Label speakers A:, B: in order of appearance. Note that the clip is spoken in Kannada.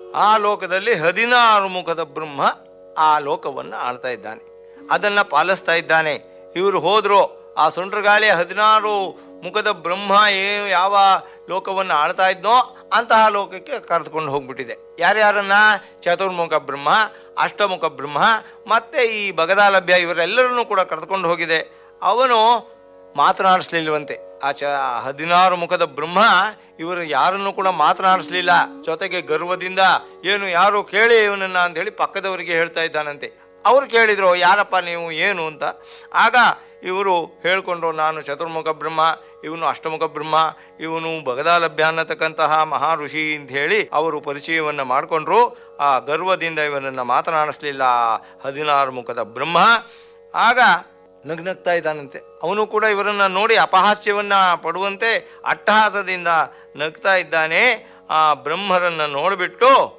A: ಆ ಲೋಕದಲ್ಲಿ ಹದಿನಾರು ಮುಖದ ಬ್ರಹ್ಮ ಆ ಲೋಕವನ್ನು ಆಳ್ತಾ ಇದ್ದಾನೆ ಅದನ್ನು ಪಾಲಿಸ್ತಾ ಇದ್ದಾನೆ ಇವರು ಹೋದ್ರು ಆ ಸುಂಟ್ರಗಾಳಿ ಹದಿನಾರು ಮುಖದ ಬ್ರಹ್ಮ ಏನು ಯಾವ ಲೋಕವನ್ನು ಆಳ್ತಾ ಇದ್ನೋ ಅಂತಹ ಲೋಕಕ್ಕೆ ಕರೆದುಕೊಂಡು ಹೋಗ್ಬಿಟ್ಟಿದೆ ಯಾರ್ಯಾರನ್ನ ಚತುರ್ಮುಖ ಬ್ರಹ್ಮ ಅಷ್ಟಮುಖ ಬ್ರಹ್ಮ ಮತ್ತು ಈ ಬಗದಾಲಭ್ಯ ಇವರೆಲ್ಲರನ್ನೂ ಕೂಡ ಕರೆದುಕೊಂಡು ಹೋಗಿದೆ ಅವನು ಮಾತನಾಡಿಸ್ಲಿಲ್ವಂತೆ ಆ ಚ ಹದಿನಾರು ಮುಖದ ಬ್ರಹ್ಮ ಇವರು ಯಾರನ್ನು ಕೂಡ ಮಾತನಾಡಿಸ್ಲಿಲ್ಲ ಜೊತೆಗೆ ಗರ್ವದಿಂದ ಏನು ಯಾರು ಕೇಳಿ ಇವನನ್ನ ಅಂತೇಳಿ ಪಕ್ಕದವರಿಗೆ ಹೇಳ್ತಾ ಇದ್ದಾನಂತೆ ಅವ್ರು ಕೇಳಿದ್ರು ಯಾರಪ್ಪ ನೀವು ಏನು ಅಂತ ಆಗ ಇವರು ಹೇಳ್ಕೊಂಡ್ರು ನಾನು ಚತುರ್ಮುಖ ಬ್ರಹ್ಮ ಇವನು ಅಷ್ಟಮುಖ ಬ್ರಹ್ಮ ಇವನು ಬಗದಾಲಭ್ಯ ಅನ್ನತಕ್ಕಂತಹ ಮಹಾ ಋಷಿ ಅಂತ ಹೇಳಿ ಅವರು ಪರಿಚಯವನ್ನು ಮಾಡಿಕೊಂಡ್ರು ಆ ಗರ್ವದಿಂದ ಇವನನ್ನು ಮಾತನಾಡಿಸ್ಲಿಲ್ಲ ಆ ಹದಿನಾರು ಮುಖದ ಬ್ರಹ್ಮ ಆಗ ನಗ್ನಗ್ತಾ ಇದ್ದಾನಂತೆ ಅವನು ಕೂಡ ಇವರನ್ನು ನೋಡಿ ಅಪಹಾಸ್ಯವನ್ನ ಪಡುವಂತೆ ಅಟ್ಟಹಾಸದಿಂದ ನಗ್ತಾ ಇದ್ದಾನೆ ಆ ಬ್ರಹ್ಮರನ್ನು ನೋಡಿಬಿಟ್ಟು